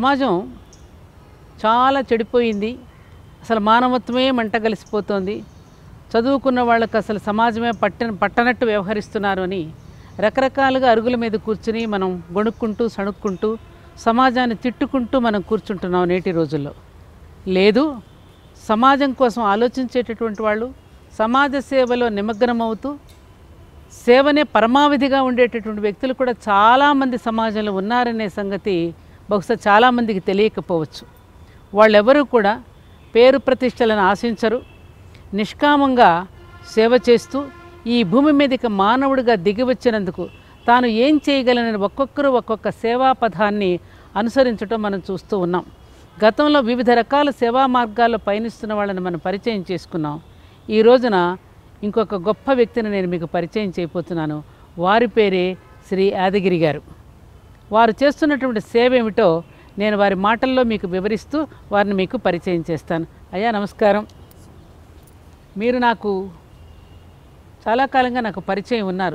సమాజం చాలా చెడిపోయింది అసలు మానవత్వమే మంట కలిసిపోతోంది చదువుకున్న వాళ్ళకి అసలు సమాజమే పట్ట పట్టనట్టు వ్యవహరిస్తున్నారు అని రకరకాలుగా అరుగుల మీద కూర్చుని మనం గొణుక్కుంటూ సణుక్కుంటూ సమాజాన్ని తిట్టుకుంటూ మనం కూర్చుంటున్నాం నేటి రోజుల్లో లేదు సమాజం కోసం ఆలోచించేటటువంటి వాళ్ళు సమాజ సేవలో నిమగ్నమవుతూ సేవనే పరమావధిగా ఉండేటటువంటి వ్యక్తులు కూడా చాలామంది సమాజంలో ఉన్నారనే సంగతి బహుశా చాలామందికి తెలియకపోవచ్చు వాళ్ళెవరూ కూడా పేరు ప్రతిష్టలను ఆశించరు నిష్కామంగా సేవ చేస్తూ ఈ భూమి మీదకి మానవుడిగా దిగి వచ్చినందుకు తాను ఏం చేయగలనని ఒక్కొక్కరు ఒక్కొక్క సేవా పథాన్ని అనుసరించడం మనం చూస్తూ ఉన్నాం గతంలో వివిధ రకాల సేవా మార్గాల్లో పయనిస్తున్న వాళ్ళని మనం పరిచయం చేసుకున్నాం ఈ రోజున ఇంకొక గొప్ప వ్యక్తిని నేను మీకు పరిచయం చేయబోతున్నాను వారి పేరే శ్రీ యాదగిరి గారు వారు చేస్తున్నటువంటి సేవ ఏమిటో నేను వారి మాటల్లో మీకు వివరిస్తూ వారిని మీకు పరిచయం చేస్తాను అయ్యా నమస్కారం మీరు నాకు చాలా కాలంగా నాకు పరిచయం ఉన్నారు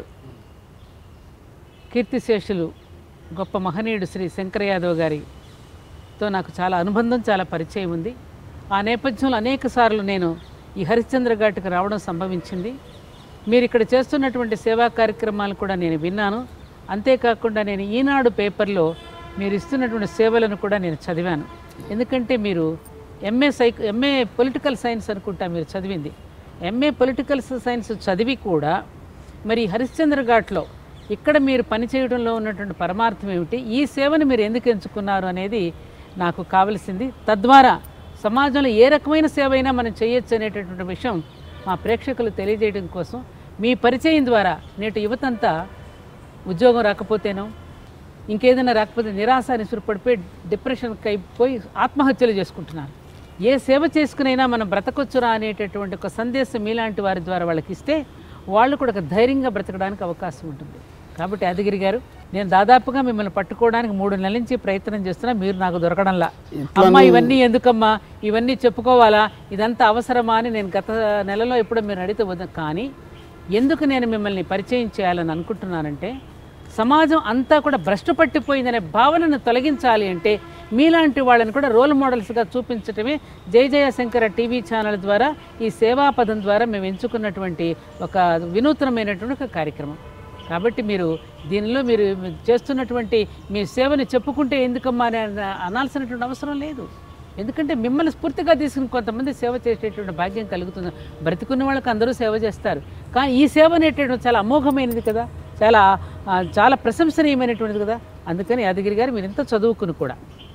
కీర్తిశేషులు గొప్ప మహనీయుడు శ్రీ శంకర యాదవ్ గారితో నాకు చాలా అనుబంధం చాలా పరిచయం ఉంది ఆ నేపథ్యంలో అనేక సార్లు నేను ఈ హరిశ్చంద్ర ఘాట్కి రావడం సంభవించింది మీరు ఇక్కడ చేస్తున్నటువంటి సేవా కార్యక్రమాలు కూడా నేను విన్నాను అంతేకాకుండా నేను ఈనాడు పేపర్లో మీరు ఇస్తున్నటువంటి సేవలను కూడా నేను చదివాను ఎందుకంటే మీరు MA psych MA political science అనుకుంటా మీరు చదివింది ఎంఏ పొలిటికల్ సైన్స్ చదివి కూడా మరి హరిశ్చంద్ర ఘాట్లో ఇక్కడ మీరు పనిచేయడంలో ఉన్నటువంటి పరమార్థం ఏమిటి ఈ సేవను మీరు ఎందుకు ఎంచుకున్నారు అనేది నాకు కావలసింది తద్వారా సమాజంలో ఏ రకమైన సేవ అయినా మనం చేయొచ్చు అనేటటువంటి విషయం మా ప్రేక్షకులు తెలియజేయడం కోసం మీ పరిచయం ద్వారా నేటి యువతంతా ఉద్యోగం రాకపోతేనో ఇంకేదైనా రాకపోతే నిరాశ నిసురుపడిపోయి డిప్రెషన్కి అయిపోయి ఆత్మహత్యలు చేసుకుంటున్నారు ఏ సేవ చేసుకునైనా మనం బ్రతకొచ్చురా అనేటటువంటి ఒక సందేశం మీలాంటి వారి ద్వారా వాళ్ళకి ఇస్తే వాళ్ళు కూడా ఒక ధైర్యంగా బ్రతకడానికి అవకాశం ఉంటుంది కాబట్టి యాదగిరి గారు నేను దాదాపుగా మిమ్మల్ని పట్టుకోవడానికి మూడు నెలల నుంచి ప్రయత్నం చేస్తున్నా మీరు నాకు దొరకడంలా అమ్మా ఇవన్నీ ఎందుకమ్మా ఇవన్నీ చెప్పుకోవాలా ఇదంతా అవసరమా అని నేను గత నెలలో ఎప్పుడో మీరు అడిగితే వద్ద కానీ ఎందుకు నేను మిమ్మల్ని పరిచయం చేయాలని అనుకుంటున్నానంటే సమాజం అంతా కూడా భ్రష్టు పట్టిపోయిందనే భావనను తొలగించాలి అంటే మీలాంటి వాళ్ళని కూడా రోల్ మోడల్స్గా చూపించటమే జయ జయశంకర టీవీ ఛానల్ ద్వారా ఈ సేవా పదం ద్వారా మేము ఎంచుకున్నటువంటి ఒక వినూత్నమైనటువంటి ఒక కార్యక్రమం కాబట్టి మీరు దీనిలో మీరు చేస్తున్నటువంటి మీ సేవని చెప్పుకుంటే ఎందుకమ్మా అని అన- అనాల్సినటువంటి అవసరం లేదు ఎందుకంటే మిమ్మల్ని స్ఫూర్తిగా తీసుకుని కొంతమంది సేవ చేసేటువంటి భాగ్యం కలుగుతుంది బ్రతికున్న వాళ్ళకి అందరూ సేవ చేస్తారు కానీ ఈ సేవ అనేటటువంటి చాలా అమోఘమైనది కదా చాలా ఆ, చాలా ప్రశంసనీయమైనటువంటిది కదా అందుకని యాదగిరి గారు మీరు ఇంత చదువుకుని కూడా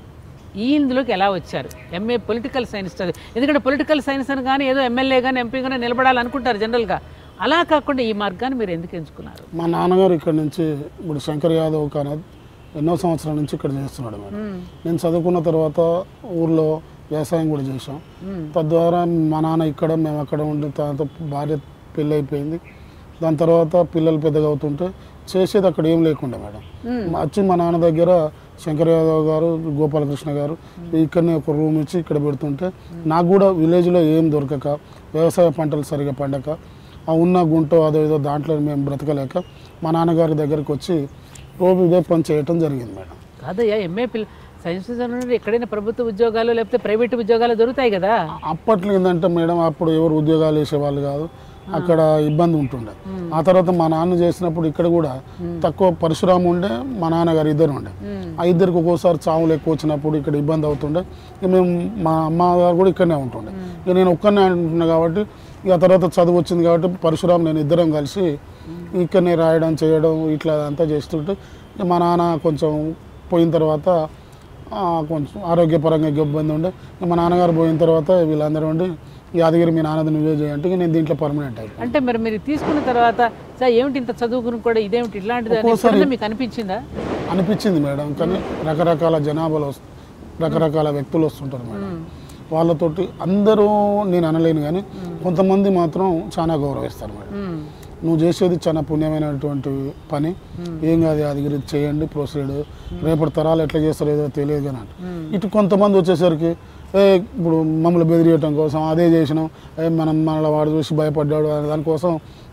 ఈ ఇందులోకి ఎలా వచ్చారు ఎంఏ పొలిటికల్ సైన్స్ చదివి ఎందుకంటే పొలిటికల్ సైన్స్ అని కానీ ఏదో ఎమ్మెల్యే కానీ ఎంపీ కానీ నిలబడాలనుకుంటారు జనరల్గా అలా కాకుండా ఈ మార్గాన్ని మీరు ఎందుకు ఎంచుకున్నారు మా నాన్నగారు ఇక్కడ నుంచి ఇప్పుడు శంకర్ యాదవ్ కానీ ఎన్నో సంవత్సరాల నుంచి ఇక్కడ చేస్తున్నాడు మేడం నేను చదువుకున్న తర్వాత ఊర్లో వ్యవసాయం కూడా చేసాం తద్వారా మా నాన్న ఇక్కడ మేము అక్కడ ఉండి తర్వాత భార్య పెళ్ళి అయిపోయింది దాని తర్వాత పిల్లలు పెద్దగా అవుతుంటే చేసేది అక్కడ ఏం లేకుండా మేడం మా- వచ్చి మా నాన్న దగ్గర శంకర్ యాదవ్ గారు గోపాలకృష్ణ గారు ఇక్కడనే ఒక రూమ్ ఇచ్చి ఇక్కడ పెడుతుంటే నాకు కూడా విలేజ్లో ఏం దొరకక వ్యవసాయ పంటలు సరిగా పండక ఆ ఉన్న గుంట అదో ఏదో దాంట్లో మేము బ్రతకలేక మా నాన్నగారి దగ్గరికి వచ్చి రోజు ఇదే పని చేయటం జరిగింది మేడం కాదయ్యా ఎంఏ పిల్ల సైన్స్ చదివిన ఎక్కడైనా ప్రభుత్వ ఉద్యోగాలు లేకపోతే ప్రైవేట్ ఉద్యోగాలు దొరుకుతాయి కదా అప్పట్లో ఏంటంటే మేడం అప్పుడు ఎవరు ఉద్యోగాలు వేసేవాళ్ళు కాదు అక్కడ ఇబ్బంది ఉంటుండే ఆ తర్వాత మా నాన్న చేసినప్పుడు ఇక్కడ కూడా తక్కువ పరశురాము ఉండే మా నాన్నగారు ఇద్దరు ఉండే ఆ ఇద్దరికి ఒక్కోసారి చావులు ఎక్కువ వచ్చినప్పుడు ఇక్కడ ఇబ్బంది అవుతుండే ఇక మేము మా అమ్మగారు కూడా ఇక్కడనే ఉంటుండే ఇక నేను ఒక్కనే అంటున్నా కాబట్టి ఇక ఆ తర్వాత చదువు వచ్చింది కాబట్టి పరశురాం నేను ఇద్దరం కలిసి ఇక్కడనే రాయడం చేయడం ఇట్లా అంతా చేస్తుంటే ఇక మా నాన్న కొంచెం పోయిన తర్వాత ఆ, కొంచెం ఆరోగ్యపరంగా ఇబ్బంది ఉండే ఇక మా నాన్నగారు పోయిన తర్వాత వీళ్ళందరూ ఉండి యాదగిరి మీ నాన్నది నువ్వే చేయంటే ఇక నేను దీంట్లో పర్మనెంట్ అయిపోయాను అంటే మరి మీరు తీసుకున్న తర్వాత సార్ ఏమిటి ఇంత చదువుకుని కూడా ఇదేమిటి ఇలాంటిది అని ఎప్పుడైనా మీకు అనిపించిందా అనిపించింది మేడం కానీ రకరకాల జనాభాలు వస్తు రకరకాల వ్యక్తులు వస్తుంటారు మేడం వాళ్ళతోటి అందరూ నేను అనలేను కానీ కొంతమంది మాత్రం చాలా గౌరవిస్తారు మేడం మ్మ్. నువ్వు చేసేది చాలా పుణ్యమైనటువంటి పని ఏం కాదు యాదగిరి చేయండి ప్రొసీడ్ రేపటి తరాలు ఎట్లా చేస్తారో ఏదో తెలియదు కానీ అంట. ఇటు కొంతమంది వచ్చేసరికి ఏ ఇప్పుడు మమ్మల్ని బెదిరియటం కోసం అదే చేసినాం ఏ మనం మన వాడు చూసి భయపడ్డాడు అనే దానికోసం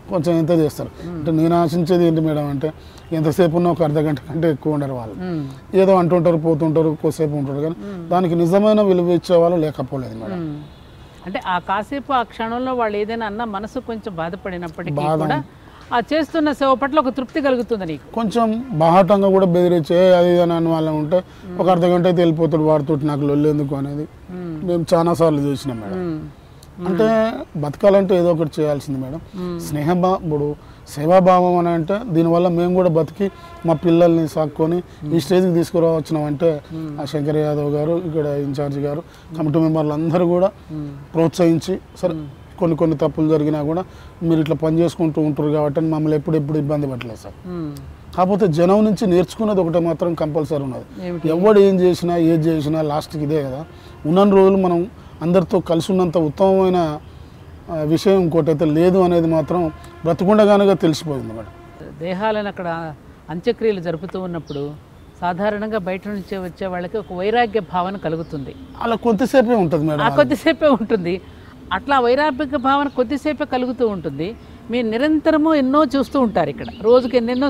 కొంచెం ఎంత చేస్తారు అంటే నేను ఆశించేది ఏంటి మేడం అంటే ఎంతసేపు ఉన్నా ఒక అర్ధ గంట కంటే ఎక్కువ ఉండరు వాళ్ళు ఉమ్, ఏదో అంటుంటారు పోతుంటారు కొద్దిసేపు ఉంటారు కానీ దానికి నిజమైన విలువ ఇచ్చే వాళ్ళు లేకపోలేదు మేడం ఉమ్. అంటే ఆ కాసేపు ఆ క్షణంలో వాళ్ళు ఏదైనా అన్న మనసు కొంచెం బాధపడినప్పటికీ బాధ. కూడా ఆ చేస్తున్న సేవ పట్ల ఒక తృప్తి కలుగుతుంది నీకు కొంచెం బాహాటంగా కూడా బెదిరించే అది ఇది అని అని వాళ్ళ ఉంటే ఒక అర్ధ గంట అయితే వెళ్ళిపోతాడు వాడుతుంటే నాకు లొల్లేందుకు అనేది ఉమ్, మేము చాలా సార్లు చూసినాం మేడం ఉమ్, అంటే బతకాలంటే ఏదో ఒకటి చేయాల్సింది మేడం స్నేహభా ఇప్పుడు సేవాభావం అని అంటే దీనివల్ల మేము కూడా బతికి మా పిల్లల్ని సాక్కొని ఈ స్టేజ్కి తీసుకురావచ్చినాం అంటే ఆ శంకర్ యాదవ్ గారు ఇక్కడ ఇన్ఛార్జ్ గారు కమిటీ మెంబర్లు అందరూ కూడా ఉమ్, ప్రోత్సహించి సరే కొన్ని కొన్ని తప్పులు జరిగినా కూడా మీరు ఇట్లా పని చేసుకుంటూ ఉంటారు కాబట్టి మమ్మల్ని ఎప్పుడు ఎప్పుడు ఇబ్బంది పెట్టలేదు సార్ ఉమ్. కాకపోతే జనం నుంచి నేర్చుకున్నది ఒకటే మాత్రం కంపల్సరీ ఉన్నది ఏమిటి? ఎవడు ఏం చేసినా ఏది చేసినా లాస్ట్కి ఇదే కదా ఉన్నన్ని రోజులు మనం అందరితో కలిసి ఉన్నంత ఉత్తమమైన ఆ, విషయం ఇంకోటి అయితే లేదు అనేది మాత్రం బ్రతికుండగానే తెలిసిపోయింది మేడం దేహాలను అక్కడ అంత్యక్రియలు జరుపుతూ ఉన్నప్పుడు సాధారణంగా బయట నుంచి వచ్చే వాళ్ళకి ఒక వైరాగ్య భావన కలుగుతుంది అలా కొంతసేపే ఉంటుంది మేడం ఆ కొద్దిసేపే ఉంటుంది అట్లా వైరాగ్య భావన కొద్దిసేపే కలుగుతూ ఉంటుంది మీరు నిరంతరము ఎన్నో చూస్తూ ఉంటారు ఇక్కడ రోజుకి ఎన్నెన్నో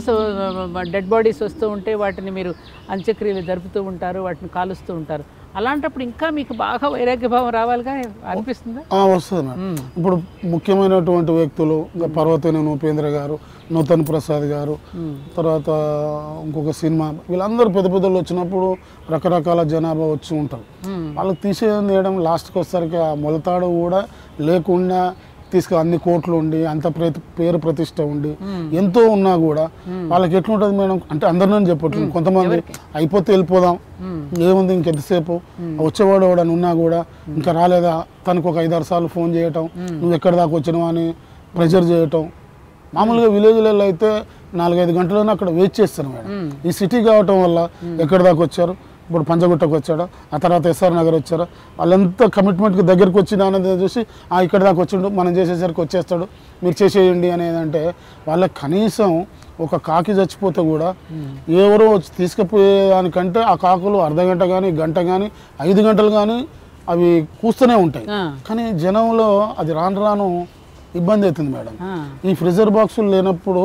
డెడ్ బాడీస్ వస్తూ ఉంటే వాటిని మీరు అంత్యక్రియలు జరుపుతూ ఉంటారు వాటిని కాలుస్తూ ఉంటారు అలాంటప్పుడు ఇంకా మీకు బాగా వైరాగ్య భావం రావాలిగా అనిపిస్తుందా ఆ, వస్తుంది మేడం ఇప్పుడు ముఖ్యమైనటువంటి వ్యక్తులు ఇంకా పర్వతేని ఉపేంద్ర గారు నూతన్ ప్రసాద్ గారు తర్వాత ఇంకొక సినిమా వీళ్ళందరూ పెద్ద పెద్దలు వచ్చినప్పుడు రకరకాల జనాభా వచ్చి ఉంటారు మ్మ్. వాళ్ళకి తీసేయడం లాస్ట్కి వచ్చేసరికి ఆ మొలతాడు కూడా లేకుండా తీసుకు అన్ని కోట్లు ఉండి అంత ప్రే- పేరు ప్రతిష్ట ఉండి ఎంతో ఉన్నా కూడా వాళ్ళకి ఎట్లుంటుంది మేడం అంటే అందరినీ చెప్పట్లేదు కొంతమంది అయిపోతే వెళ్ళిపోదాం మ్మ్. ఏముంది ఇంకెంతసేపు వచ్చేవాడు ఎవడని ఉన్నా కూడా ఇంకా రాలేదా తనకు ఒక ఐదారు సార్లు ఫోన్ చేయటం నువ్వు ఎక్కడి దాకా వచ్చినావు అని ప్రెషర్ చేయటం మామూలుగా విలేజ్లలో అయితే నాలుగైదు గంటలను అక్కడ వెయిట్ చేస్తాను మేడం ఈ సిటీ కావటం వల్ల ఎక్కడి దాకా వచ్చారు ఇప్పుడు పంచగుట్టకు వచ్చాడా ఆ తర్వాత ఎస్ఆర్ నగర్ వచ్చారా వాళ్ళంతా కమిట్మెంట్కి దగ్గరికి వచ్చిన అనేది చూసి ఆ ఇక్కడ దాకా వచ్చిండు మనం చేసేసరికి వచ్చేస్తాడు మీరు చేసేయండి అనేది అంటే వాళ్ళకి కనీసం ఒక కాకి చచ్చిపోతే కూడా ఎవరో వచ్చి తీసుకుపోయేదానికంటే ఆ కాకులు అర్ధ గంట కానీ గంట కానీ ఐదు గంటలు కానీ అవి కూస్తూనే ఉంటాయి ఆ, కానీ జనంలో అది రాను రాను ఇబ్బంది అవుతుంది మేడం ఆ, ఈ ఫ్రిజర్ బాక్సులు లేనప్పుడు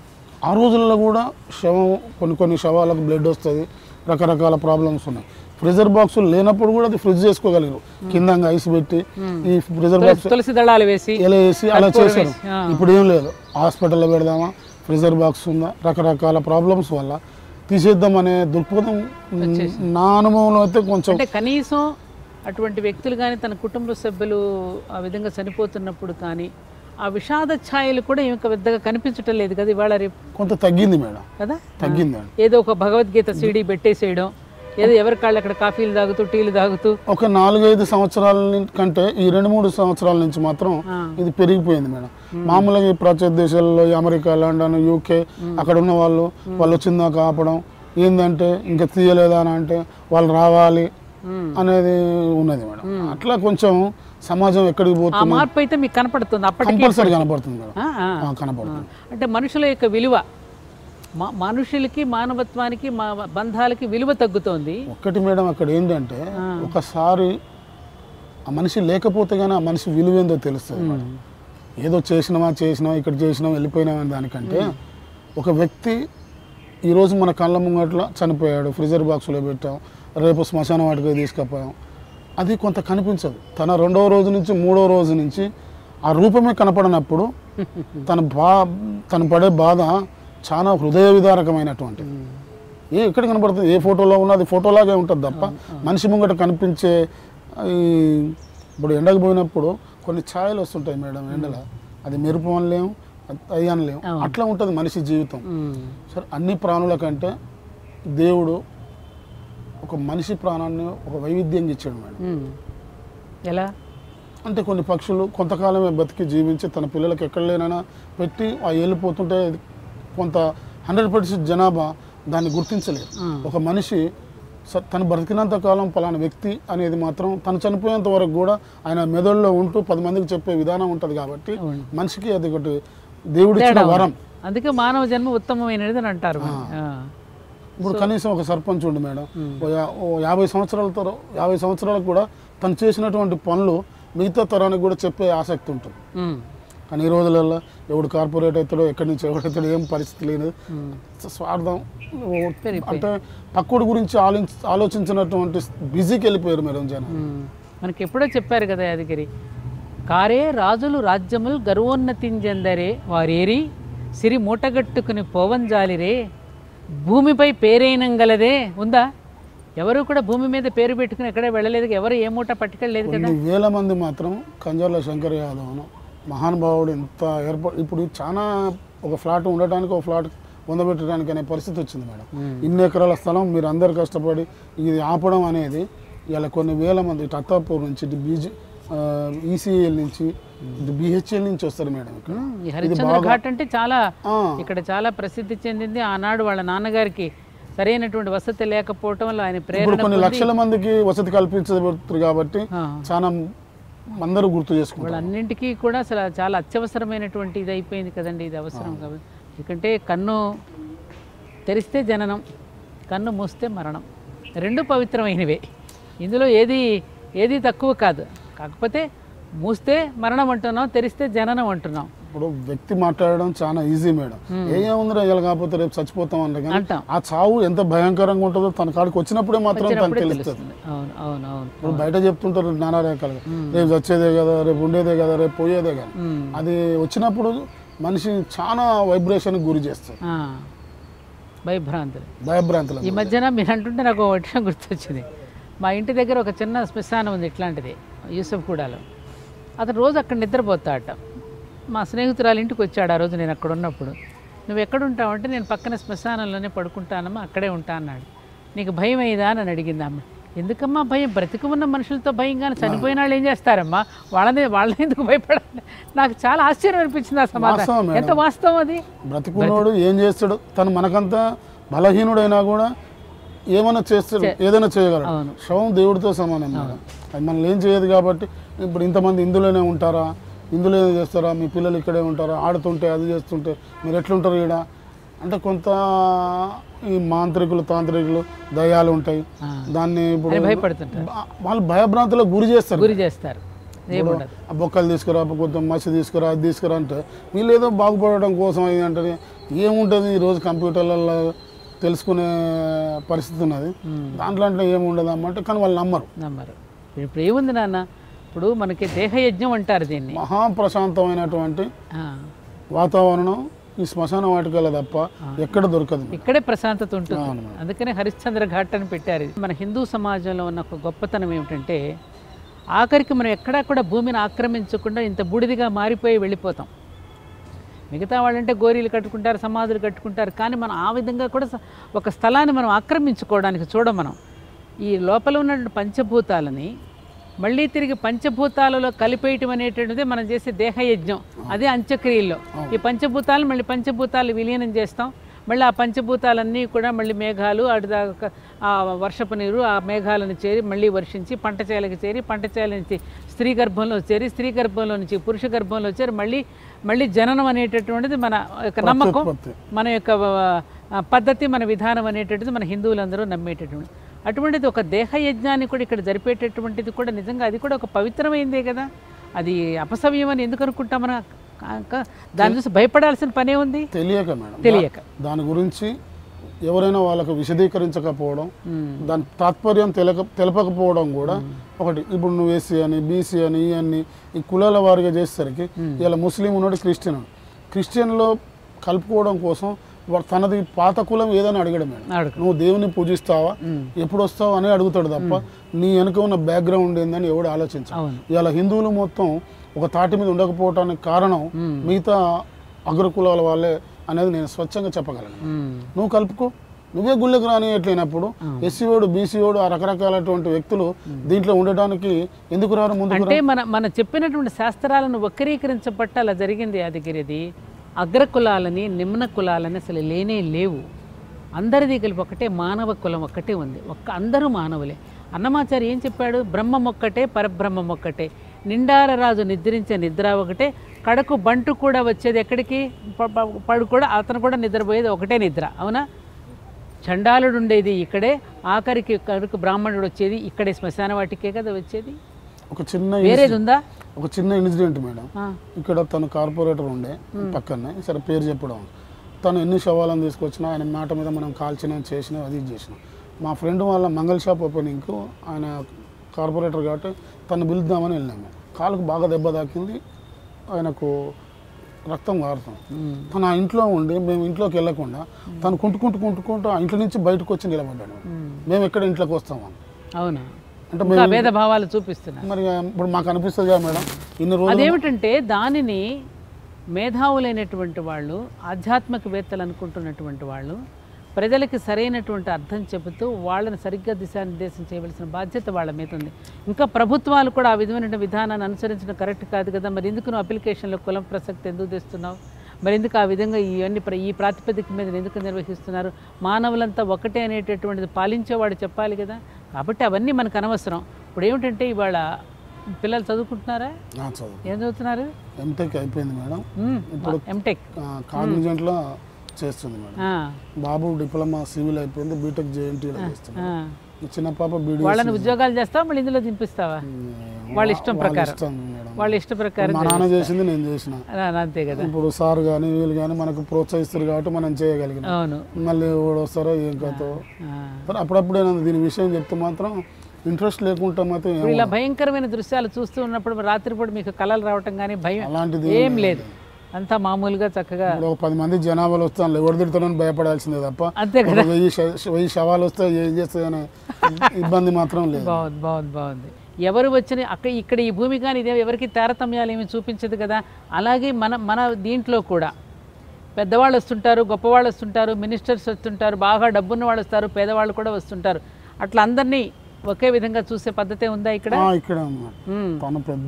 ఆ రోజుల్లో కూడా శవం కొన్ని కొన్ని శవాలకు బ్లడ్ వస్తుంది రకరకాల ప్రాబ్లమ్స్ ఉన్నాయి ఫ్రిజర్ బాక్సులు లేనప్పుడు కూడా అది ఫ్రిడ్జ్ చేసుకోగలిగారు కిందంగా ఐస్ పెట్టి ఈ ఫ్రిజర్ బాక్స్ తులసి- తులసి దళాలు వేసి ఎలా వేసి అలా కర్పూరం చేశారు వేసి, ఆ. ఇప్పుడు ఏం లేదు హాస్పిటల్లో పెడదామా ఫ్రిజర్ బాక్స్ ఉందా రకరకాల ప్రాబ్లమ్స్ వల్ల తీసేద్దాం అనే దృక్పథం నా అనుభవంలో అయితే కొంచెం అంటే కనీసం అటువంటి వ్యక్తులు కానీ తన కుటుంబ సభ్యులు ఆ విధంగా చనిపోతున్నప్పుడు కానీ ఆ విషాద ఛాయలు కూడా ఇంకా పెద్దగా కనిపించటం లేదు కదా ఇవాళ రేపు కొంత తగ్గింది మేడం కదా తగ్గింది మేడం ఏదో ఒక భగవద్గీత సీడీ పెట్టేసేయడం ఏదో ఎవరి కాళ్ళు అక్కడ కాఫీలు తాగుతూ టీలు తాగుతూ ఒక నాలుగైదు సంవత్సరాల ని- కంటే ఈ రెండు మూడు సంవత్సరాల నుంచి మాత్రం ఆ. ఇది పెరిగిపోయింది మేడం మామూలుగా ఈ ప్రాచ్య దేశాల్లో ఈ అమెరికా లండన్ యూకే అక్కడ ఉన్న వాళ్ళు వాళ్ళు వచ్చిందాక ఆపడం ఏంటంటే ఇంకా తీయలేదా అని అంటే వాళ్ళు రావాలి ఉమ్. అనేది ఉన్నది మేడం అట్లా కొంచెం సమాజం ఎక్కడికి ఆ పోతుంది మార్పు అయితే మీకు కనపడుతుంది అప్పటికి కంపల్సరీ కనపడుతుంది మేడం ఆ, ఆ. ఆ, కనపడుతుంది అంటే మనుషుల యొక్క విలువ మ- మనుషులకి మానవత్వానికి మా బంధాలకి విలువ తగ్గుతోంది ఒక్కటి మేడం అక్కడ ఏంటంటే ఒకసారి ఆ మనిషి లేకపోతే కానీ ఆ మనిషి విలువ ఏందో తెలుస్తుంది మేడం. ఏదో చేసినామా చేసినామా ఇక్కడ చేసినాం వెళ్ళిపోయినామా అనే దానికంటే ఒక వ్యక్తి ఈరోజు మన కళ్ళ ముంగట్ల చనిపోయాడు ఫ్రిజర్ బాక్స్లో పెట్టాం రేపు శ్మశాన వాటికి తీసుకుపోయాం అది కొంత కనిపించదు తన రెండవ రోజు నుంచి మూడవ రోజు నుంచి ఆ రూపమే కనపడనప్పుడు తన బా తను పడే బాధ చాలా హృదయ విదారకమైనటువంటిది ఏ ఎక్కడ కనపడుతుంది ఏ ఫోటోలో ఉన్నది ఫోటోలాగే ఉంటుంది తప్ప మనిషి ముంగట కనిపించే ఈ ఇప్పుడు ఎండకు పోయినప్పుడు కొన్ని ఛాయలు వస్తుంటాయి మేడం ఎండల అది మెరుపు అనలేము అది అనలేము అట్లా ఉంటుంది మనిషి జీవితం ఉమ్. సరే అన్ని ప్రాణుల కంటే దేవుడు ఒక మనిషి ప్రాణాన్ని ఒక వైవిధ్యంగా ఇచ్చాడు మేడం ఉమ్. ఎలా అంటే కొన్ని పక్షులు కొంతకాలమే బతికి జీవించి తన పిల్లలకి ఎక్కడ లేనైనా పెట్టి ఆ వెళ్ళిపోతుంటే కొంత హండ్రెడ్ పర్సెంట్ జనాభా దాన్ని గుర్తించలేరు ఆ. ఒక మనిషి స- తను బ్రతికినంత కాలం పలానా వ్యక్తి అనేది మాత్రం తను చనిపోయేంత వరకు కూడా ఆయన మెదడులో ఉంటూ పది మందికి చెప్పే విధానం ఉంటుంది కాబట్టి అవును. మనిషికి అది ఒకటి దేవుడిచ్చిన తేడా ఉంది. వరం అందుకే మానవ జన్మ ఉత్తమమైనది అని అంటారు మరి. ఆ. ఇప్పుడు కనీసం ఒక సర్పంచ్ ఉండి మేడం ఓ యా- ఓ యాభై సంవత్సరాల తర యాభై సంవత్సరాలకు కూడా తను చేసినటువంటి పనులు మిగతా తరానికి కూడా చెప్పే ఆసక్తి ఉంటుంది ఉమ్. కానీ ఈ రోజులలో ఎవడు కార్పొరేట్ అవుతాడో ఎక్కడి నుంచి ఎవడవుతాడో ఏం పరిస్థితి లేదు స్వార్థం పెరిగిపోయింది. అంటే పక్కుడు గురించి ఆలోచించ ఆలోచించినటువంటి బిజీకి వెళ్ళిపోయారు మేడం జనం ఉమ్. మనకి ఎప్పుడో చెప్పారు కదా యాదగిరి కారే రాజులు రాజ్యములు గర్వోన్నతించెందరే వారేరి సిరి మూటగట్టుకుని పోవంజాలిరే భూమిపై పేరైనంగలదే ఉందా ఎవరు కూడా భూమి మీద పేరు పెట్టుకుని ఎక్కడే వెళ్ళలేదు ఎవరు ఏ మూట పట్టుకెళ్ళలేదు కదా కొన్ని వేల మంది మాత్రం కంజర్ల శంకర్ యాదవ్ను మహానుభావుడు ఎంత ఏర్పాటు ఇప్పుడు చాలా ఒక ఫ్లాట్ ఉండటానికి ఒక ఫ్లాట్ పొందబెట్టడానికి అనే పరిస్థితి వచ్చింది మేడం ఇన్ని ఎకరాల స్థలం మీరు అందరు కష్టపడి ఇది ఆపడం అనేది ఇలా కొన్ని వేల మంది ఇటు అత్తాపూర్ నుంచి ఇటు బీజీ ఈసీఎల్ నుంచి ఇటు బిహెచ్ఎల్ నుంచి వస్తారు మేడం ఇక్కడ ఈ హరిశ్చంద్ర ఘాట్ అంటే చాలా ఆ, ఇక్కడ చాలా ప్రసిద్ధి చెందింది ఆనాడు వాళ్ళ నాన్నగారికి సరైనటువంటి వసతి లేకపోవటం వల్ల ఆయన ఇప్పుడు ప్రేరణ కొన్ని లక్షల మందికి వసతి కల్పించబడుతుంది కాబట్టి ఆ. చాలా అందరూ గుర్తు చేసుకుంటారు వాళ్ళన్నింటికీ కూడా అసలు చాలా అత్యవసరమైనటువంటి ఇది అయిపోయింది కదండి ఇది అవసరం కాబట్టి ఎందుకంటే కన్ను తెరిస్తే జననం కన్ను మూస్తే మరణం రెండు పవిత్రమైనవే ఇందులో ఏది ఏది తక్కువ కాదు కాకపోతే మూస్తే మరణం అంటున్నాం తెరిస్తే జననం అంటున్నాం ఇప్పుడు వ్యక్తి మాట్లాడడం చాలా ఈజీ మేడం ఏముందిరా ఇలా కాకపోతే రేపు చచ్చిపోతాం అంటే కానీ అంటాం ఆ చావు ఎంత భయంకరంగా ఉంటుందో తన కాడికి వచ్చినప్పుడే మాత్రం తనకు వచ్చినప్పుడే తెలుస్తుంది తెలుస్తుంది అవును అవును అవును ఇప్పుడు బయట చెప్తుంటారు నానా రకాలుగా రేపు చచ్చేదే కదా రేపు ఉండేదే కదా రేపు పోయేదే కదా ఉమ్. అది వచ్చినప్పుడు మనిషిని చాలా వైబ్రేషన్ గురి చేస్తుంది ఆ. భయభ్రాంతులు భయభ్రాంతులు ఈ మధ్యన మీరు అంటుంటే నాకు ఒక విషయం గుర్తొచ్చింది మా ఇంటి దగ్గర ఒక చిన్న శ్మశానం ఉంది ఇట్లాంటిది యూసఫ్గూడలో అతను రోజు అక్కడ నిద్రపోతాడట మా స్నేహితురాలు ఇంటికి వచ్చాడు ఆ రోజు నేను అక్కడ ఉన్నప్పుడు నువ్వు ఎక్కడ ఉంటావు అంటే నేను పక్కన శ్మశానంలోనే పడుకుంటానమ్మా అక్కడే ఉంటా అన్నాడు నీకు భయం అయ్యేదా అని అడిగింది అమ్మ ఎందుకమ్మా భయం బ్రతికి ఉన్న మనుషులతో భయం కానీ చనిపోయిన వాళ్ళు ఏం చేస్తారమ్మా వాళ్ళని వాళ్ళని ఎందుకు భయపడాలి నాకు చాలా ఆశ్చర్యం అనిపించింది ఆ వాస్తవం సమాధానం మేడం. ఎంత వాస్తవం అది బ్రతికున్నోడు ఏం చేస్తాడు తను మనకంతా బలహీనుడైనా కూడా ఏమైనా చేస్తాడు ఏదైనా చేయగలడు అవును. శవం దేవుడితో సమానం మేడం అది మనల్ని ఏం చేయదు కాబట్టి ఇప్పుడు ఇంతమంది ఇందులోనే ఉంటారా ఇందులోనే చేస్తారా మీ పిల్లలు ఇక్కడే ఉంటారా ఆడుతుంటే అది చేస్తుంటే మీరు ఎట్లుంటారు ఈడ అంటే కొంత ఈ మాంత్రికులు తాంత్రికులు దయాలు ఉంటాయి ఆ. దాన్ని ఇప్పుడు అని భయపడుతుంటారు బా- వాళ్ళు భయభ్రాంతులకు గురి చేస్తారు గురి చేస్తారు ఏముండదు ఆ బొక్కలు తీసుకురా కొంచెం మసి తీసుకురా అది తీసుకురా అంటే వీళ్ళు ఏదో బాగుపడడం కోసం ఇది అంటే ఏముంటుంది ఈరోజు కంప్యూటర్లలో తెలుసుకునే పరిస్థితి ఉన్నది దాంట్లో అంటే ఏముండదు అమ్మంటే కానీ వాళ్ళు నమ్మరు నమ్మరు ఇప్పుడు ఏముంది నాన్న ఇప్పుడు మనకి దేహయజ్ఞం అంటారు దీన్ని మహాప్రశాంతమైనటువంటి ఆ, వాతావరణం ఈ శ్మశాన వాటికల తప్ప ఎక్కడ దొరకదు ఇక్కడే ప్రశాంతత ఉంటుంది అవును మేడం. అందుకనే హరిశ్చంద్ర ఘాట్ అని పెట్టారు ఇది. మన హిందూ సమాజంలో ఉన్న ఒక గొప్పతనం ఏమిటంటే ఆఖరికి మనం ఎక్కడా కూడా భూమిని ఆక్రమించకుండా ఇంత బూడిదిగా మారిపోయి వెళ్ళిపోతాం మిగతా వాళ్ళంటే గోరీలు కట్టుకుంటారు సమాధులు కట్టుకుంటారు కానీ మనం ఆ విధంగా కూడా స- ఒక స్థలాన్ని మనం ఆక్రమించుకోవడానికి చూడం మనం ఈ లోపల ఉన్న పంచభూతాలని మళ్ళీ తిరిగి పంచభూతాలలో కలిపేయటం అనేటువంటిది మనం చేసే దేహయజ్ఞం అదే అంత్యక్రియల్లో ఈ పంచభూతాలు మళ్ళీ పంచభూతాలు విలీనం చేస్తాం మళ్ళీ ఆ పంచభూతాలన్నీ కూడా మళ్ళీ మేఘాలు అటు దాకా ఆ వర్షపు నీరు ఆ మేఘాలను చేరి మళ్ళీ వర్షించి పంట చేలకి చేరి పంట చేల నుంచి స్త్రీ గర్భంలో చేరి స్త్రీ గర్భంలో నుంచి పురుష గర్భంలో చేరి మళ్ళీ మళ్ళీ జననం అనేటటువంటిది మన యొక్క నమ్మకం ప్రత్యుత్పత్తి. మన యొక్క ఆ, పద్ధతి మన విధానం అనేటటువంటిది మన హిందువులందరూ నమ్మేటటువంటి అటువంటిది ఒక దేహయజ్ఞాన్ని కూడా ఇక్కడ జరిపేటటువంటిది కూడా నిజంగా అది కూడా ఒక పవిత్రమైందే కదా అది అపసవ్యం అని ఎందుకు అనుకుంటాం మనం కా- కా- దాని చూసి భయపడాల్సిన పనే ఉంది తెలియక మేడం తెలియక దాని గురించి ఎవరైనా వాళ్ళకు విశదీకరించకపోవడం ఉమ్, దాని తాత్పర్యం తెలక తెలపకపోవడం కూడా ఒకటి ఇప్పుడు నువ్వు ఎస్సీ అని బీసీ అని ఈ అని ఈ కులాల వారిగా చేసేసరికి ఇలా ముస్లిం ఉన్నాడు క్రిస్టియన్ ఉన్నాడు క్రిస్టియన్లో కలుపుకోవడం కోసం వాడు తనది పాత కులం ఏదని అడగడం మేడం అడుగు నువ్వు దేవుని పూజిస్తావా ఎప్పుడు వస్తావు అని అడుగుతాడు తప్ప నీ వెనుక ఉన్న బ్యాక్గ్రౌండ్ ఏందని ఎవడు ఆలోచించాడు అవును ఇలా హిందువులు మొత్తం ఒక తాటి మీద ఉండకపోవటానికి కారణం మ్మ్. మిగతా అగ్రకులాల వాళ్ళే అనేది నేను స్వచ్ఛంగా చెప్పగలను ఉమ్, నువ్వు కలుపుకో నువ్వే గుళ్ళకి రానియట్లేనప్పుడు ఎస్సీ వాడు బీసీ వాడు ఆ రకరకాలటువంటి వ్యక్తులు దీంట్లో ఉండడానికి ఎందుకు రారు ముందుకు అంటే మన మన చెప్పినటువంటి శాస్త్రాలను వక్రీకరించబట్ట అలా జరిగింది యాదగిరిది అగ్రకులాలని నిమ్న కులాలని అసలు లేనే లేవు అందరిది కలిపి ఒకటే మానవ కులం ఒక్కటే ఉంది ఒక్క అందరూ మానవులే అన్నమాచారి ఏం చెప్పాడు బ్రహ్మం ఒక్కటే పరబ్రహ్మం ఒక్కటే నిండార రాజు నిద్రించే నిద్ర ఒకటే కడకు బంటు కూడా వచ్చేది ఎక్కడికి ప- ప- పడు కూడా అతను కూడా నిద్రపోయేది ఒకటే నిద్ర అవునా చండాలుడు ఉండేది ఇక్కడే ఆఖరికి కడుకు బ్రాహ్మణుడు వచ్చేది ఇక్కడే శ్మశాన వాటికే కదా వచ్చేది ఒక చిన్న వేరేది ఉందా ఒక చిన్న ఇన్సిడెంట్ మేడం ఆ, ఇక్కడ తను కార్పొరేటర్ ఉండే పక్కనే సరే పేరు చెప్పడం తను ఎన్ని శవాలను తీసుకొచ్చినా ఆయన మాట మీద మనం కాల్చిన చేసిన అది ఇది చేసినాం మా ఫ్రెండ్ వాళ్ళ మంగళ షాప్ ఓపెనింగ్కు ఆయన కార్పొరేటర్ కాబట్టి తను పిలుద్దామని వెళ్ళాము కాలుకు బాగా దెబ్బ తాకింది ఆయనకు రక్తం కారుతాం ఉమ్, తను ఆ ఇంట్లో ఉండి మేము ఇంట్లోకి వెళ్ళకుండా తను కుంటుకుంటూ కుంటుకుంటూ ఆ ఇంట్లో నుంచి బయటకు వచ్చి నిలబడ్డాడు ఉమ్. మేము ఎక్కడ ఇంట్లోకి వస్తామని అవునా అంటే ఇంకా మేము భేద భావాలు చూపిస్తున్నారు మరి ఇప్పుడు మాకు అనిపిస్తుంది కదా మేడం ఇన్ని రోజులు అదేమిటంటే దానిని మేధావులైనటువంటి వాళ్ళు ఆధ్యాత్మికవేత్తలు అనుకుంటున్నటువంటి వాళ్ళు ప్రజలకి సరైనటువంటి అర్థం చెబుతూ వాళ్ళని సరిగ్గా దిశానిర్దేశం చేయవలసిన బాధ్యత వాళ్ళ మీద ఉంది ఇంకా ప్రభుత్వాలు కూడా ఆ విధమైన విధానాన్ని అనుసరించడం కరెక్ట్ కాదు కదా మరి ఎందుకు నువ్వు అప్లికేషన్లో కులం ప్రసక్తి ఎందుకు తెస్తున్నావు మరి ఎందుకు ఆ విధంగా ఇవన్నీ ప్ర- ఈ ప్రాతిపదిక మీద ఎందుకు నిర్వహిస్తున్నారు మానవులంతా ఒకటే అనేటటువంటిది పాలించేవాడు చెప్పాలి కదా కాబట్టి అవన్నీ మనకు అనవసరం ఇప్పుడు ఏమిటంటే ఇవాళ పిల్లలు చదువుకుంటున్నారా ఆ, చదువు ఏం చదువుతున్నారు ఎంటెక్ అయిపోయింది మేడం ఇప్పుడు ఎంటెక్ కాగ్నిజెంట్లో చేస్తుంది మేడం బాబు డిప్లొమా సివిల్ అయిపోయింది బీటెక్ జేఎన్టీలో చేస్తుంది ఈ చిన్న పాప బీడీ వాళ్ళని ఉద్యోగాలు చేస్తావా మళ్ళీ ఇందులో దింపిస్తావా వాళ్ళ ఇష్టం ప్రకారం ఇష్టం మేడం వాళ్ళ ఇష్ట ప్రకారం మా నాన్న చేసింది నేను చేసిన ఆ, అంతే కదా ఇప్పుడు సార్ కానీ వీళ్ళు కానీ మనకు ప్రోత్సహిస్తారు కాబట్టి మనం చేయగలిగినాం అవును మళ్ళీ ఎవడు వస్తారో ఏం కథో ఆ. మరి అప్పుడప్పుడు ఏమైనా దీని విషయం చెప్తే మాత్రం ఇంట్రెస్ట్ లేకుంటే మాత్రం ఏం- ఇప్పుడు ఇలా భయంకరమైన దృశ్యాలు చూస్తూ ఉన్నప్పుడు రాత్రిపూట మీకు కళలు రావటం కానీ భయం అలాంటిది ఏం లేదు అంతా మామూలుగా చక్కగా ఇప్పుడు ఒక పది మంది జనాభాలు వస్తాను ఎవరు తిడతానని భయపడాల్సిందే తప్ప అంతే ఒక వెయ్యి శ- వెయ్యి శవాలు వస్తే ఏం చేస్తాయి అనే ఇబ్బంది మాత్రం లేదు బాగుంది బాగుంది బాగుంది ఎవరు వచ్చిన అక్కడ ఇక్కడ ఈ భూమి కానీ ఇదే ఎవరికి తారతమ్యాలు ఏమి చూపించదు కదా అలాగే మన మన దీంట్లో కూడా పెద్దవాళ్ళు వస్తుంటారు గొప్పవాళ్ళు వస్తుంటారు మినిస్టర్స్ వస్తుంటారు బాగా డబ్బున్న వాళ్ళు వస్తారు పేదవాళ్ళు కూడా వస్తుంటారు అట్లా అందరినీ ఒకే విధంగా చూసే పద్ధతే ఉందా ఇక్కడ ఆ, ఇక్కడ ఉన్నాడు. ఉమ్, తను పెద్ద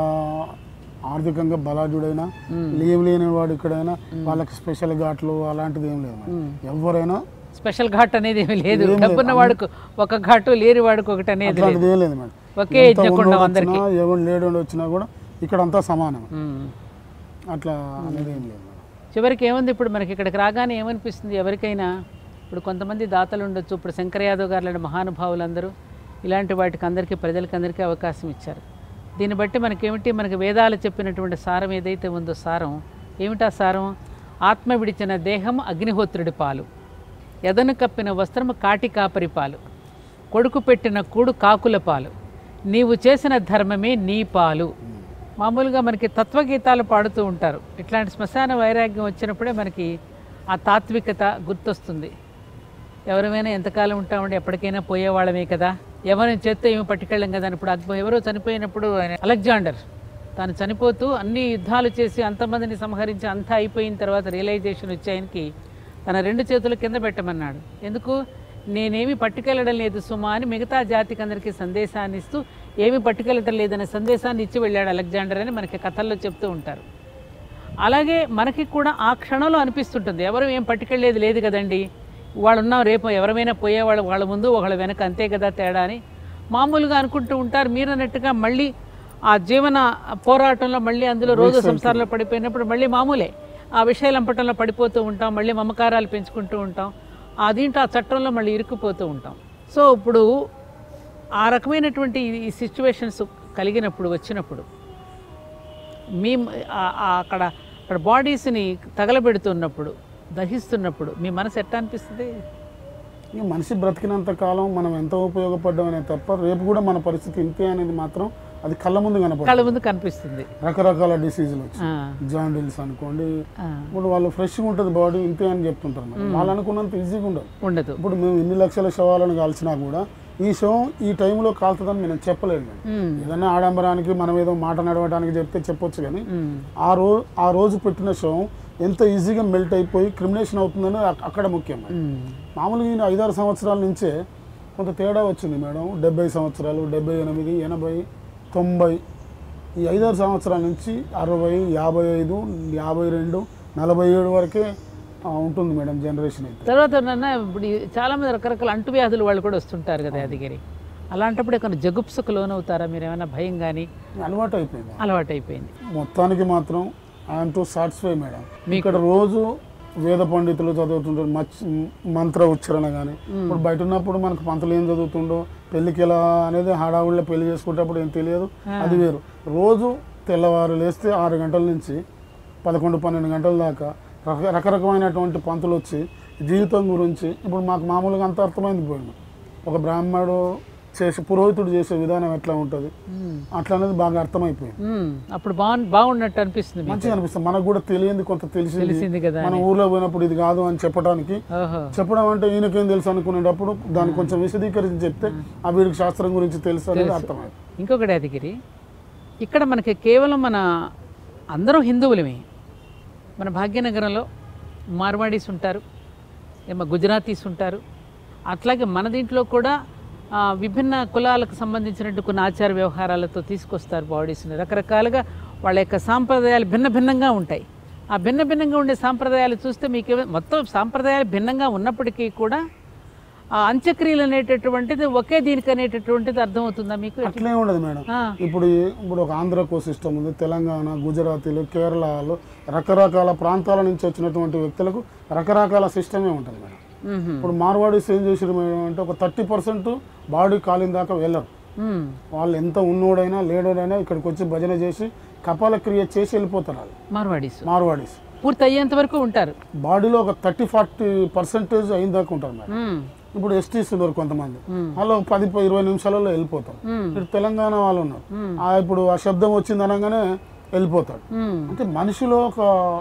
ఆర్థికంగా బలాఢ్యుడైనా లీవ్ లేని వాడు ఇక్కడైనా వాళ్ళకి స్పెషల్ ఘాట్లు అలాంటిది ఏం లేదు మేడం. ఎవరైనా స్పెషల్ ఘాట్ అనేది ఏమీ లేదు డబ్బున్న వాడికి ఒక ఘాటు లేని వాడికి ఒకటి అనేది లేదు అలాంటిది ఏం లేదు మేడం ఒకే ఎంత యజ్ఞకుండం ఉన్నోడు అందరికీ వచ్చినా ఎవరు లేడు వచ్చినా కూడా ఇక్కడ అంతా సమానం ఉమ్. అట్లా అనేది ఏం లేదు మేడం చివరికి ఏముంది ఇప్పుడు మనకి ఇక్కడికి రాగానే ఏమనిపిస్తుంది ఎవరికైనా ఇప్పుడు కొంతమంది దాతలు ఉండొచ్చు ఇప్పుడు శంకర యాదవ్ గారు లాంటి మహానుభావులందరూ ఇలాంటి వాటికి అందరికీ ప్రజలకి అందరికీ అవకాశం ఇచ్చారు దీన్ని బట్టి మనకేమిటి మనకి వేదాలు చెప్పినటువంటి సారం ఏదైతే ఉందో సారం ఏమిటా సారం ఆత్మ విడిచిన దేహం అగ్నిహోత్రుడి పాలు ఎదను కప్పిన వస్త్రము కాటి కాపరి పాలు కొడుకు పెట్టిన కూడు కాకుల పాలు నీవు చేసిన ధర్మమే నీ పాలు మామూలుగా మనకి తత్వగీతాలు పాడుతూ ఉంటారు ఇట్లాంటి శ్మశాన వైరాగ్యం వచ్చినప్పుడే మనకి ఆ తాత్వికత గుర్తొస్తుంది ఎవరమైనా ఎంతకాలం ఉంటామంటే ఎప్పటికైనా పోయేవాళ్ళమే కదా ఎవరిని చేత్తో ఏమి పట్టుకెళ్ళం కదా అని ఇప్పుడు అక్బర్ ఎవరో చనిపోయినప్పుడు ఆయన అలెగ్జాండర్ తాను చనిపోతూ అన్ని యుద్ధాలు చేసి అంతమందిని సంహరించి అంతా అయిపోయిన తర్వాత రియలైజేషన్ వచ్చి ఆయనకి తన రెండు చేతులు కింద పెట్టమన్నాడు ఎందుకు నేనేమి పట్టుకెళ్ళడం లేదు సుమా అని మిగతా జాతికి అందరికీ సందేశాన్ని ఇస్తూ ఏమి పట్టుకెళ్ళటం లేదనే సందేశాన్ని ఇచ్చి వెళ్ళాడు అలెగ్జాండర్ అని మనకి కథల్లో చెప్తూ ఉంటారు అలాగే మనకి కూడా ఆ క్షణంలో అనిపిస్తుంటుంది ఎవరు ఏం పట్టుకెళ్ళేది లేదు కదండి వాళ్ళు ఉన్నాం రేపు ఎవరైనా పోయేవాళ్ళు వాళ్ళ ముందు వాళ్ళ వెనక అంతే కదా తేడా అని మామూలుగా అనుకుంటూ ఉంటారు మీరు అన్నట్టుగా మళ్ళీ ఆ జీవన పోరాటంలో మళ్ళీ అందులో రోజు సంసారంలో పడిపోయినప్పుడు మళ్ళీ మామూలే ఆ విషయాలంపటంలో పడిపోతూ ఉంటాం మళ్ళీ మమకారాలు పెంచుకుంటూ ఉంటాం ఆ దీంట్లో ఆ చట్టంలో మళ్ళీ ఇరుక్కుపోతూ ఉంటాం సో ఇప్పుడు ఆ రకమైనటువంటి ఈ సిచ్యువేషన్స్ కలిగినప్పుడు వచ్చినప్పుడు మీ ఆ- ఆ అక్కడ అక్కడ బాడీస్ని తగలబెడుతున్నప్పుడు దహిస్తున్నప్పుడు మీ మనసు ఎట్లా అనిపిస్తుంది ఇక మనిషి బ్రతికినంత కాలం మనం ఎంత ఉపయోగపడ్డామనే తప్ప రేపు కూడా మన పరిస్థితి ఇంతే అనేది మాత్రం అది కళ్ళ ముందు కనపడుతుంది కళ్ళ ముందు కనిపిస్తుంది రకరకాల డిసీజులు వచ్చి ఆ, జాండిల్స్ అనుకోండి ఆ, ఇప్పుడు వాళ్ళు ఫ్రెష్గా ఉంటుంది బాడీ ఇంతే అని చెప్తుంటారు మరి వాళ్ళు అనుకున్నంత ఈజీగా ఉండదు ఉండదు ఇప్పుడు మేము ఇన్ని లక్షల శవాలను కాల్చినా కూడా ఈ శవం ఈ టైంలో కాలుతుందని మేము చెప్పలేము మేడం. ఉమ్, ఏదైనా ఆడంబరానికి మనం ఏదో మాట నడవడానికి చెప్తే చెప్పొచ్చు కానీ ఉమ్, ఆ రోజు ఆ రోజు పెట్టిన శవం ఎంత ఈజీగా మెల్ట్ అయిపోయి క్రిమినేషన్ అవుతుందని అక్- అక్కడ ముఖ్యం మేడం. ఉమ్, మామూలుగా ఈయన ఐదారు సంవత్సరాల నుంచే కొంత తేడా వచ్చింది మేడం డెబ్బై సంవత్సరాలు డెబ్బై ఎనిమిది ఎనభై తొంభై ఈ ఐదారు సంవత్సరాల నుంచి అరవై యాభై ఐదు యాభై రెండు నలభై ఏడు వరకే ఆ, ఉంటుంది మేడం జనరేషన్ అయితే తర్వాత నన్న ఇప్పుడు ఈ చాలా మంది రకరకాల అంటువ్యాధులు వాళ్ళు కూడా వస్తుంటారు కదా యాదగిరి అలాంటప్పుడు కొన్ని జగుప్సకు లోనవుతారా మీరు ఏమైనా భయం కానీ అలవాటు అయిపోయింది అలవాటు అయిపోయింది మొత్తానికి మాత్రం ఐఎమ్ టు సాటిస్ఫై మేడం ఇక్కడ రోజు వేద పండితులు చదువుతుంటారు మచ్ మంత్ర ఉచ్చారణ కానీ ఇప్పుడు బయట ఉన్నప్పుడు మనకు పంతులు ఏం చదువుతుండో పెళ్ళికి ఎలా అనేది హడావుడిలో పెళ్లి చేసుకునేటప్పుడు ఏం తెలియదు అది వేరు రోజు తెల్లవారు లేస్తే ఆరు గంటల నుంచి పదకొండు పన్నెండు గంటల దాకా రక రకరకమైనటువంటి పంతులు వచ్చి జీవితం గురించి ఇప్పుడు మాకు మామూలుగా అంత అర్థమైంది పోయింది ఒక బ్రాహ్మణుడు చేసే పురోహితుడు చేసే విధానం ఎట్లా ఉంటుంది మ్మ్. అట్లా అనేది బాగా అర్థమైపోయింది మ్మ్. అప్పుడు బాగు బాగున్నట్టు అనిపిస్తుంది మీకు మంచిగా అనిపిస్తుంది మనకు కూడా తెలియంది కొంత తెలిసింది తెలిసింది కదా మన ఊర్లో పోయినప్పుడు ఇది కాదు అని చెప్పడానికి ఓహో చెప్పడం అంటే ఈయనకేం తెలుసు అనుకునేటప్పుడు దాన్ని కొంచెం విశదీకరించి చెప్తే ఆ వీడికి శాస్త్రం గురించి తెలుసు అనేది అర్థమైంది ఇంకొకటి యాదగిరి ఇక్కడ మనకి కేవలం మన అందరం హిందువులమే మన భాగ్యనగరంలో మార్వాడీస్ ఉంటారు ఏమో గుజరాతీస్ ఉంటారు అట్లాగే మన దీంట్లో కూడా ఆ, విభిన్న కులాలకు సంబంధించినట్టు కొన్ని ఆచార వ్యవహారాలతో తీసుకొస్తారు బాడీస్ని రకరకాలుగా వాళ్ళ యొక్క సాంప్రదాయాలు భిన్న భిన్నంగా ఉంటాయి ఆ భిన్న భిన్నంగా ఉండే సాంప్రదాయాలు చూస్తే మీకు మొత్తం సాంప్రదాయాలు భిన్నంగా ఉన్నప్పటికీ కూడా ఆ అంత్యక్రియలు అనేటటువంటిది ఒకే దీనికి అనేటటువంటిది అర్థమవుతుందా మీకు అట్లే ఉండదు మేడం ఆ, ఇప్పుడు ఈ- ఇప్పుడు ఒక ఆంధ్రకో సిస్టమ్ ఉంది తెలంగాణ గుజరాతీలు కేరళలో రకరకాల ప్రాంతాల నుంచి వచ్చినటువంటి వ్యక్తులకు రకరకాల సిస్టమే ఉంటుంది మేడం మ్మ్హ. ఇప్పుడు మార్వాడీస్ ఏం చేసారు మేడం అంటే ఒక థర్టీ పర్సెంట్ బాడీ కాలిన దాకా వెళ్ళరు మ్మ్. వాళ్ళు ఎంత ఉన్నోడైనా లేడోడైనా ఇక్కడికి వచ్చి భజన చేసి కపాల క్రియ చేసి వెళ్ళిపోతారు వాళ్ళు మార్వాడీస్ మార్వాడీస్ పూర్తి అయ్యేంత వరకు ఉంటారు బాడీలో ఒక థర్టీ ఫార్టీ పర్సెంటేజ్ అయిన దాకా ఉంటారు మేడం మ్మ్. ఇప్పుడు ఎస్టీస్ ఉన్నారు కొంతమంది మ్మ్. వాళ్ళు ఒక పది ప- ఇరవై నిమిషాలలో వెళ్ళిపోతారు మ్మ్. ఇప్పుడు తెలంగాణ వాళ్ళు ఉన్నారు మ్మ్. ఆ ఇప్పుడు ఆ శబ్దం వచ్చింది అనగానే వెళ్ళిపోతాడు మ్మ్. అంటే మనిషిలో ఒక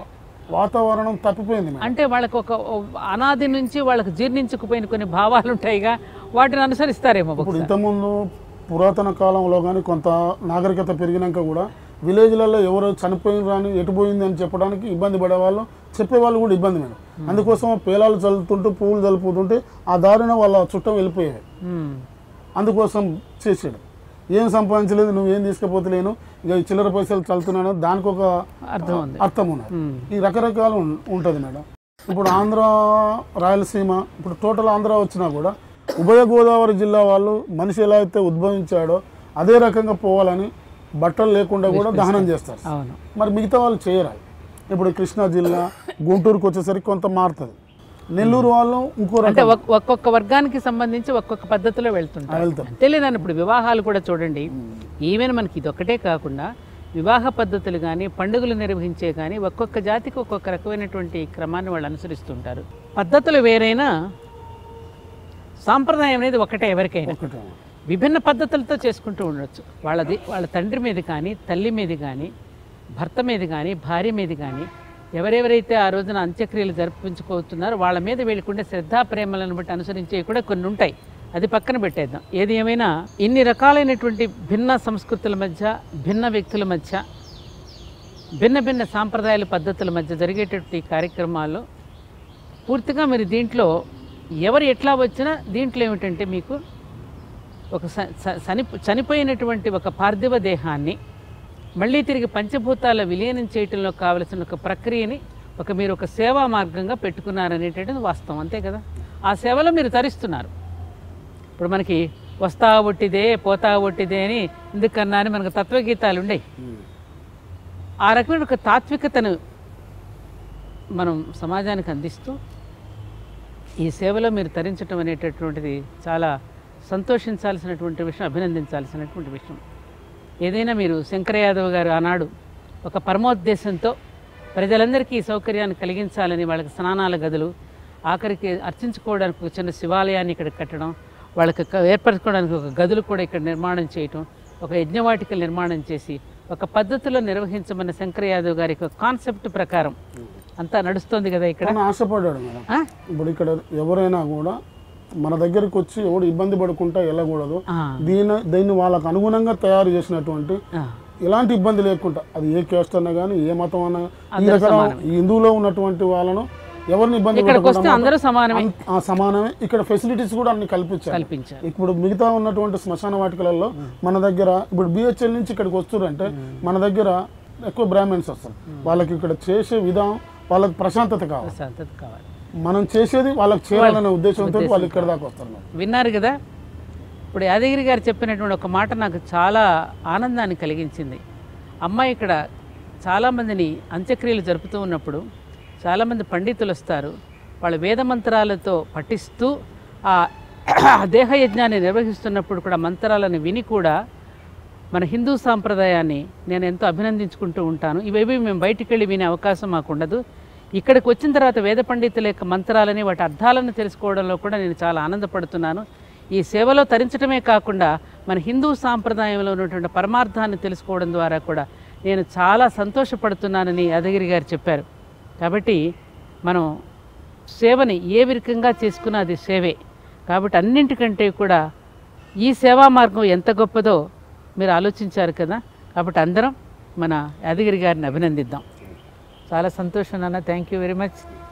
వాతావరణం తప్పిపోయింది మేడం అంటే వాళ్ళకి ఒక ఓ అనాది నుంచి వాళ్ళకి జీర్ణించుకుపోయిన కొన్ని భావాలు ఉంటాయిగా వాటిని అనుసరిస్తారేమో ఇప్పుడు బహుశా. ఇంతకుముందు పురాతన కాలంలో కానీ కొంత నాగరికత పెరిగినాక కూడా విలేజ్లలో ఎవరు చనిపోయిన రాని ఎటు పోయింది అని చెప్పడానికి ఇబ్బంది పడేవాళ్ళు చెప్పేవాళ్ళు కూడా ఇబ్బంది మేడం అందుకోసం పేలాలు చల్లుతుంటూ పువ్వులు చల్లుతుంటే ఆ దారిన వాళ్ళ చుట్టం వెళ్ళిపోయేవి మ్మ్. అందుకోసం చేసాడు ఏం సంపాదించలేదు నువ్వేం తీసుకుపోతలేను ఇక ఈ చిల్లర పైసలు చల్లుతున్నాను దానికి ఒక అర్థం ఉంది అర్థం ఉన్నది మ్మ్. ఈ రకరకాలు ఉం- ఉంటుంది మేడం ఇప్పుడు ఆంధ్ర రాయలసీమ ఇప్పుడు టోటల్ ఆంధ్ర వచ్చినా కూడా ఉభయ గోదావరి జిల్లా వాళ్ళు మనిషి ఎలా అయితే ఉద్భవించాడో అదే రకంగా పోవాలని బట్టలు లేకుండా కూడా దహనం చేస్తారు అవును మరి మిగతా వాళ్ళు చేయరు ఇప్పుడు కృష్ణా జిల్లా గుంటూరుకు వచ్చేసరికి కొంత మారుతుంది నెల్లూరు వాళ్ళు ఇంకో అంటే రకం ఒక్- ఒక్కొక్క వర్గానికి సంబంధించి ఒక్కొక్క పద్ధతిలో వెళ్తుంటారు వెళ్తారు తెలియదని ఇప్పుడు వివాహాలు కూడా చూడండి ఈవెన్ మనకి ఇది ఒక్కటే కాకుండా వివాహ పద్ధతులు కానీ పండుగలు నిర్వహించే కానీ ఒక్కొక్క జాతికి ఒక్కొక్క రకమైనటువంటి క్రమాన్ని వాళ్ళు అనుసరిస్తుంటారు పద్ధతులు వేరైనా సాంప్రదాయం అనేది ఒకటే ఎవరికైనా ఒకటే విభిన్న పద్ధతులతో చేసుకుంటూ ఉండొచ్చు వాళ్ళది వాళ్ళ తండ్రి మీద కానీ తల్లి మీద కానీ భర్త మీద కానీ భార్య మీద కానీ ఎవరెవరైతే ఆ రోజున అంత్యక్రియలు జరిపించుకోతున్నారో వాళ్ళ మీద వీళ్ళకుండే శ్రద్ధా ప్రేమలను బట్టి అనుసరించేవి కూడా కొన్ని ఉంటాయి అది పక్కన పెట్టేద్దాం ఏది ఏమైనా ఇన్ని రకాలైనటువంటి భిన్న సంస్కృతుల మధ్య భిన్న వ్యక్తుల మధ్య భిన్న భిన్న సాంప్రదాయాల పద్ధతుల మధ్య జరిగేటటువంటి ఈ కార్యక్రమాల్లో పూర్తిగా మీరు దీంట్లో ఎవరు ఎట్లా వచ్చినా దీంట్లో ఏమిటంటే మీకు ఒక స- స- చని చనిపోయినటువంటి ఒక పార్థివ దేహాన్ని మళ్ళీ తిరిగి పంచభూతాల విలీనం చేయటంలో కావలసిన ఒక ప్రక్రియని ఒక మీరు ఒక సేవా మార్గంగా పెట్టుకున్నారనేటటువంటిది వాస్తవం అంతే కదా ఆ సేవలో మీరు తరిస్తున్నారు ఇప్పుడు మనకి వస్తా ఒట్టిదే పోతా ఒట్టిదే అని ఎందుకన్నా అని మనకు తత్వగీతాలు ఉండేవి ఆ రకమైన ఒక తాత్వికతను మనం సమాజానికి అందిస్తూ ఈ సేవలో మీరు తరించడం అనేటటువంటిది చాలా సంతోషించాల్సినటువంటి విషయం అభినందించాల్సినటువంటి విషయం ఏదైనా మీరు శంకర యాదవ్ గారు ఆనాడు ఒక పరమోద్దేశంతో ప్రజలందరికీ ఈ సౌకర్యాన్ని కలిగించాలని వాళ్ళకి స్నానాల గదులు ఆఖరికి అర్చించుకోవడానికి ఒక చిన్న శివాలయాన్ని ఇక్కడ కట్టడం వాళ్ళకి క- ఏర్పరచుకోవడానికి ఒక గదులు కూడా ఇక్కడ నిర్మాణం చేయటం ఒక యజ్ఞవాటికలు నిర్మాణం చేసి ఒక పద్ధతిలో నిర్వహించమన్న శంకర యాదవ్ గారి యొక్క కాన్సెప్ట్ ప్రకారం అంతా నడుస్తోంది కదా ఇక్కడ కానీ ఆశపడ్డాడు మేడం ఆ? ఇప్పుడు ఇక్కడ ఎవరైనా కూడా మన దగ్గరికి వచ్చి ఎవడు ఇబ్బంది పడకుండా వెళ్ళకూడదు ఆ, దీని దీన్ని వాళ్ళకు అనుగుణంగా తయారు చేసినటువంటి ఆ, ఎలాంటి ఇబ్బంది లేకుండా అది ఏ క్యాస్ట్ అన్నా కానీ ఏ మతం అన్నా ఈ అందరూ రకాల సమానమే. ఈ హిందువులో ఉన్నటువంటి వాళ్ళను ఎవరిని ఇబ్బంది ఇక్కడికి వస్తే పెట్టకుండా అందరూ సమానమే అంత- ఆ సమానమే ఇక్కడ ఫెసిలిటీస్ కూడా అన్ని కల్పించాలి కల్పించారు ఇప్పుడు మిగతా ఉన్నటువంటి శ్మశాన వాటికలలో మన దగ్గర ఇప్పుడు బిహెచ్ఎల్ నుంచి ఇక్కడికి వస్తున్నారంటే మన దగ్గర ఎక్కువ బ్రాహ్మణ్స్ వస్తారు వాళ్ళకి ఇక్కడ చేసే విధానం వాళ్ళకి ప్రశాంతత కావాలి ప్రశాంతత కావాలి మనం చేసేది వాళ్ళకి చేయాలనే ఉద్దేశంతో వాళ్ళు ఇక్కడ దాకా వస్తారు మేడం. విన్నారు కదా ఇప్పుడు యాదగిరి గారు చెప్పినటువంటి ఒక మాట నాకు చాలా ఆనందాన్ని కలిగించింది అమ్మాయి ఇక్కడ చాలామందిని అంత్యక్రియలు జరుపుతూ ఉన్నప్పుడు చాలామంది పండితులు వస్తారు వాళ్ళ వేద మంత్రాలతో పఠిస్తూ ఆ దేహయజ్ఞాన్ని నిర్వహిస్తున్నప్పుడు కూడా మంత్రాలను విని కూడా మన హిందూ సాంప్రదాయాన్ని నేను ఎంతో అభినందించుకుంటూ ఉంటాను ఇవేవి మేము బయటికి వెళ్ళి వినే అవకాశం మాకు ఉండదు ఇక్కడికి వచ్చిన తర్వాత వేద పండితుల యొక్క మంత్రాలని వాటి అర్థాలను తెలుసుకోవడంలో కూడా నేను చాలా ఆనందపడుతున్నాను ఈ సేవలో తరించడమే కాకుండా మన హిందూ సాంప్రదాయంలో ఉన్నటువంటి పరమార్థాన్ని తెలుసుకోవడం ద్వారా కూడా నేను చాలా సంతోషపడుతున్నానని యాదగిరి గారు చెప్పారు కాబట్టి మనం సేవని ఏ విరకంగా చేసుకున్నా అది సేవే కాబట్టి అన్నింటికంటే కూడా ఈ సేవా మార్గం ఎంత గొప్పదో మీరు ఆలోచించారు కదా కాబట్టి అందరం మన యాదగిరి గారిని అభినందిద్దాం చాలా సంతోషం నాన్న థ్యాంక్ యూ వెరీ మచ్